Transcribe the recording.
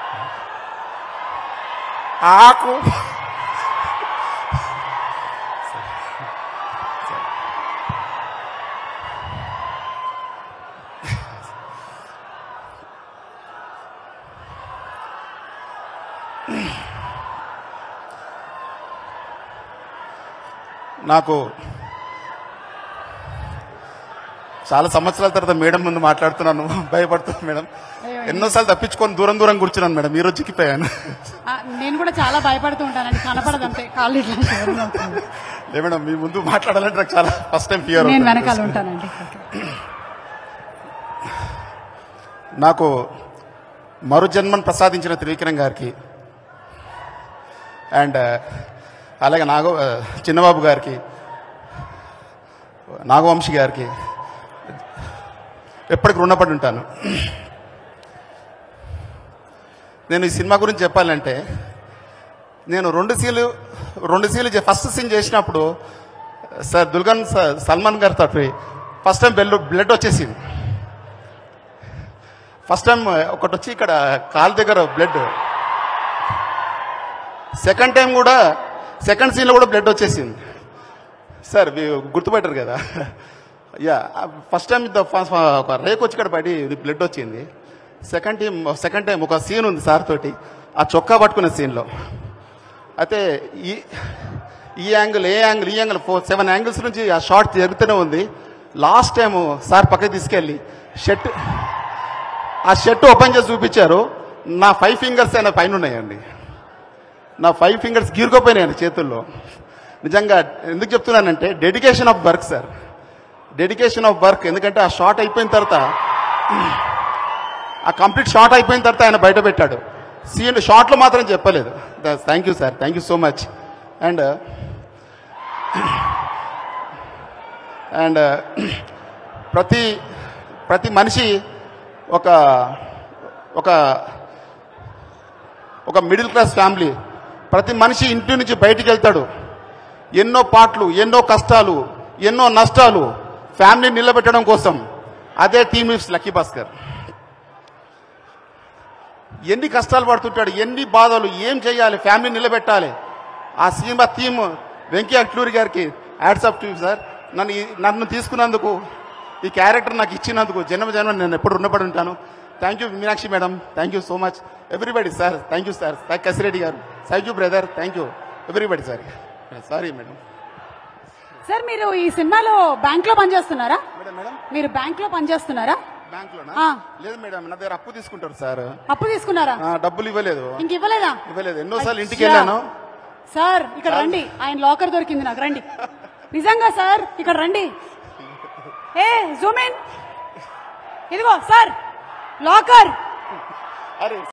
ఆకు నాకు చాలా సంవత్సరాల తర్వాత మేడం ముందు మాట్లాడుతున్నాను భయపడుతున్నాను మేడం ఎన్నోసార్లు తప్పించుకొని దూరం దూరం కూర్చున్నాను మేడం ఈ రోజు చిక్కిపోయాను ఆ, నేను కూడా చాలా భయపడుతూ ఉంటానండి కనపడదు అంతే కాళ్ళు ఇట్లా షివరింగ్ అవుతుంది. లే మేడం మీ ముందు మాట్లాడాలంటే నాకు చాలా ఫస్ట్ టైం ఫియర్ నేను వెనకాల ఉంటానండి నాకు మరు జన్మను ప్రసాదించిన త్రివిక్రమ్ గారికి అండ్ అలాగే నాగ చిన్నబాబు గారికి నాగవంశీ గారికి ఎప్పటికి రుణపడి ఉంటాను నేను ఈ సినిమా గురించి చెప్పాలంటే నేను రెండు సీన్లు రెండు సీన్లు చే- ఫస్ట్ సీన్ చేసినప్పుడు సార్ దుల్గన్ స- సల్మాన్ గారితో ఫస్ట్ టైం బెల్ బ్లడ్ వచ్చేసింది ఫస్ట్ టైం ఒకటి వచ్చి ఇక్కడ కాలు దగ్గర బ్లడ్ సెకండ్ టైం కూడా సెకండ్ సీన్లో కూడా బ్లడ్ వచ్చేసింది సార్ మీరు గుర్తుపెట్టారు కదా యా ఫస్ట్ టైం ద- ఫ- ఫ- ఒక రేక్ వచ్చి ఇక్కడ పడి బ్లడ్ వచ్చింది సెకండ్ టైం సెకండ్ టైం ఒక సీన్ ఉంది సార్ తోటి ఆ చొక్కా పట్టుకునే సీన్లో అయితే ఈ ఈ యాంగిల్ ఏ యాంగిల్ ఈ యాంగిల్ ఫోర్ సెవెన్ యాంగిల్స్ నుంచి ఆ షార్ట్ జరుగుతూనే ఉంది లాస్ట్ టైం సార్ పక్కకి తీసుకెళ్ళి షర్ట్ ఆ షర్ట్ ఓపెన్ చేసి చూపించారు నా ఫైవ్ ఫింగర్స్ అయినా పైన ఉన్నాయండి నా ఫైవ్ ఫింగర్స్ గీరుకోపోయినాయండి చేతుల్లో నిజంగా ఎందుకు చెప్తున్నానంటే dedication of work sir dedication of work ఎందుకంటే ఆ షార్ట్ అయిపోయిన తర్వాత ఆ కంప్లీట్ షార్ట్ అయిపోయిన తర్వాత ఆయన బయట పెట్టాడు సీన్ షార్ట్లో మాత్రం చెప్పలేదు thank you sir thank you so much and and ప్రతి ప్రతి మనిషి ఒక ఒక ఒక మిడిల్ క్లాస్ ఫ్యామిలీ ప్రతి మనిషి ఇంటి నుంచి బయటికి వెళ్తాడు ఎన్నో పాటలు ఎన్నో కష్టాలు ఎన్నో నష్టాలు ఫ్యామిలీ నిలబెట్టడం కోసం అదే టీమ్ ఇఫ్స్ లక్కీ భాస్కర్ ఎన్ని కష్టాలు పడుతుంటాడు ఎన్ని బాధలు ఏం చేయాలి ఫ్యామిలీ నిలబెట్టాలి ఆ సినిమా థీమ్ వెంకీ అట్లూరి గారికి యాడ్సప్ టు సార్ నన్ను ఈ- నన్ను తీసుకున్నందుకు ఈ క్యారెక్టర్ నాకు ఇచ్చినందుకు జన్మ జన్మ నేను ఎప్పుడు రుణపడి ఉంటాను thank you Meenakshi madam thank you so much everybody sir thank you sir thank Kasireddy garu thank you brother thank you everybody sir sorry madam sir మీరు ఈ సినిమాలో బ్యాంక్ లో పనిచేస్తున్నారా మేడం మేడం మీరు బ్యాంక్ లో పనిచేస్తున్నారా బ్యాంక్లోనా ఆ. లేదు మేడం నా దగ్గర అప్పు తీసుకుంటారు సార్ అప్పు తీసుకున్నారా ఆ, డబ్బులు ఇవ్వలేదు ఇంక ఇవ్వలేదా ఇవ్వలేదు ఎన్నోసార్లు ఇంటికి అచ్చా. వెళ్ళాను సార్ ఇక్కడ రండి ఆయన లాకర్ దొరికింది నాకు రండి నిజంగా సార్ ఇక్కడ రండి ఏ జూమ్ ఇన్ ఇదిగో సార్ లాకర్ అరే